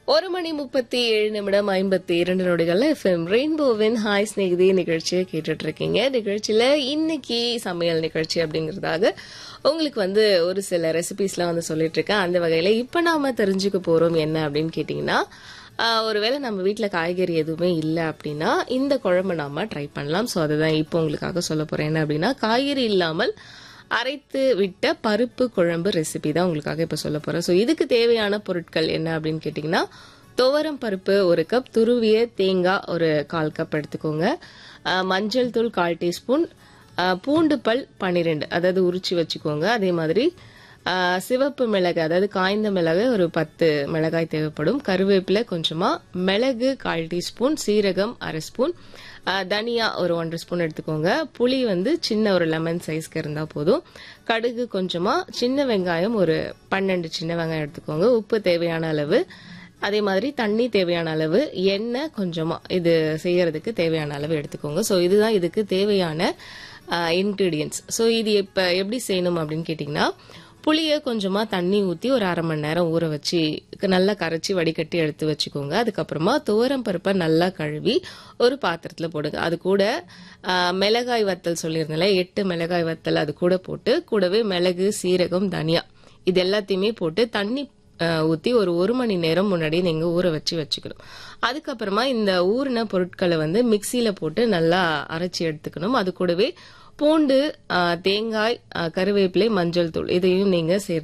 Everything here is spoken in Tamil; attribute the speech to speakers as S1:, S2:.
S1: ஒரு மணி முப்பத்தி ஏழு நிமிடம் ஐம்பத்தி இரண்டு நொடிகள் எஃப்எம் ரெயின்போவின் ஹாய் ஸ்நேகிதி நிகழ்ச்சியை கேட்டுட்டு இருக்கீங்க நிகழ்ச்சியில இன்னைக்கு சமையல் நிகழ்ச்சி அப்படிங்கறதாக உங்களுக்கு வந்து ஒரு சில ரெசிபிஸ்லாம் வந்து சொல்லிட்டு இருக்கேன் அந்த வகையில இப்ப நாம தெரிஞ்சுக்க போறோம் என்ன அப்படின்னு கேட்டீங்கன்னா ஆஹ், ஒருவேளை நம்ம வீட்ல காய்கறி எதுவுமே இல்லை அப்படின்னா இந்த குழம்பு நாம ட்ரை பண்ணலாம் ஸோ அதுதான் இப்போ உங்களுக்காக சொல்ல போறேன் என்ன அப்படின்னா காய்கறி இல்லாமல் அரைத்து விட்ட பருப்பு குழம்பு ரெசிபி தான் உங்களுக்காக இப்போ சொல்ல போறேன் ஸோ இதுக்கு தேவையான பொருட்கள் என்ன அப்படின்னு கேட்டிங்கன்னா துவரம் பருப்பு ஒரு கப் துருவிய தேங்காய் ஒரு கால் கப் எடுத்துக்கோங்க அஹ், மஞ்சள் தூள் கால் டீஸ்பூன் அஹ், பூண்டு பல் பன்னிரெண்டு அதாவது உரிச்சு வச்சுக்கோங்க அதே மாதிரி அஹ், சிவப்பு மிளகு அதாவது காய்ந்த மிளகு ஒரு பத்து மிளகாய் தேவைப்படும் கருவேப்பிலை கொஞ்சமா மிளகு கால் டீஸ்பூன் சீரகம் அரை ஸ்பூன் அஹ், தனியா ஒரு ஒன்றரை ஸ்பூன் எடுத்துக்கோங்க புளி வந்து சின்ன ஒரு லெமன் சைஸ்க்கு இருந்தா போதும் கடுகு கொஞ்சமா சின்ன வெங்காயம் ஒரு பன்னெண்டு சின்ன வெங்காயம் எடுத்துக்கோங்க உப்பு தேவையான அளவு அதே மாதிரி தண்ணி தேவையான அளவு எண்ணெய் கொஞ்சமா இது செய்யறதுக்கு தேவையான அளவு எடுத்துக்கோங்க ஸோ இதுதான் இதுக்கு தேவையான இன்க்ரீடியன்ஸ் ஸோ இது இப்போ எப்படி செய்யணும் அப்படின்னு கேட்டிங்கன்னா புளியை கொஞ்சமா தண்ணி ஊற்றி ஒரு அரை மணி நேரம் ஊற வச்சு நல்லா கரைச்சி வடிகட்டி எடுத்து வச்சுக்கோங்க அதுக்கப்புறமா துவரம் பருப்பை நல்லா கழுவி ஒரு பாத்திரத்தில் போடுங்க அது கூட ஆ, மிளகாய் வத்தல் சொல்லியிருந்தேன்ல எட்டு மிளகாய் வத்தல் அது கூட போட்டு கூடவே மிளகு சீரகம் தனியா இது எல்லாத்தையுமே போட்டு தண்ணி அஹ், ஊத்தி ஒரு ஒரு மணி நேரம் முன்னாடி நீங்க ஊற வச்சு வச்சுக்கணும் அதுக்கப்புறமா இந்த ஊறின பொருட்களை வந்து மிக்சியில போட்டு நல்லா அரைச்சி எடுத்துக்கணும் அது கூடவே பூண்டு அஹ், தேங்காய் அஹ், கருவேப்பிலை மஞ்சள் தூள் இதையும் நீங்க சேர்த்து